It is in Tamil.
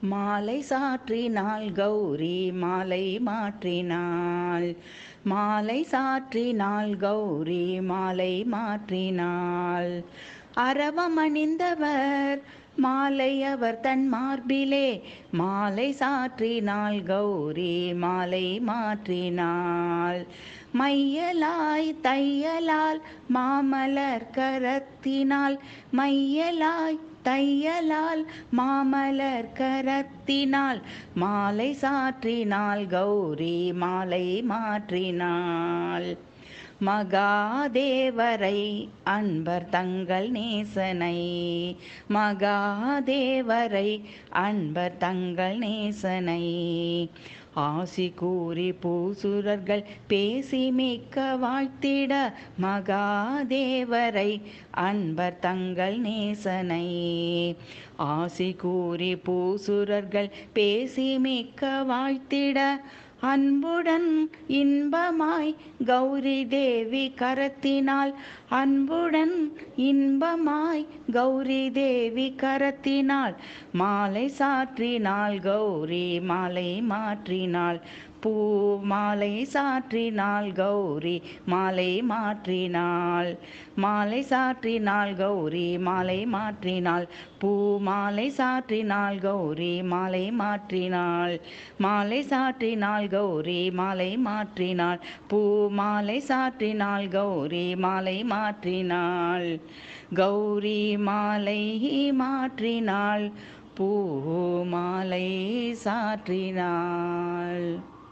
மாலை சாற்றினாள் கௌரி மாலை மாற்றினாள் மாலை சாற்றினாள் கௌரி மாலை மாற்றினாள் அரவம் அணிந்தவர் மாலை அவர் தன் மார்பிலே மாலை சாற்றினாள் கௌரி மாலை மாற்றினாள் மையலாய் தையலால் மாமலர் கரத்தினால் மையலாய் தையலால் மாமலர் கரத்தினால் மாலை சாற்றினாள் கௌரி மாலை மாற்றினாள் மகாதேவரை அன்பர் தங்கள் நேசனை மகாதேவரை அன்பர் தங்கள் நேசனை ஆசி கூறி பூசுரர்கள் பேசி மிக்க வாழ்த்திட மகாதேவரை அன்பர் தங்கள் நேசனை ஆசி கூறி பூசுரர்கள் பேசி மிக்க வாழ்த்திட அன்புடன் இன்பமாய் கௌரி தேவி கரத்தினால் அன்புடன் இன்பமாய் கௌரி தேவி கரத்தினால் மாலை சாற்றினாள் கௌரி மாலை மாற்றினாள் பூ மாலை சாற்றினாள் கௌரி மாலை மாற்றினாள் மாலை சாற்றினாள் கௌரி மாலை மாற்றினாள் பூ மாலை சாற்றினாள் கௌரி மாலை மாற்றினாள் மாலை சாற்றினாள் கௌரி மாலை மாற்றினாள் பூ மாலை சாற்றினாள் கௌரி மாலை மாற்றினாள் கௌரி மாலை மாற்றினாள் பூ மாலை சாற்றினாள்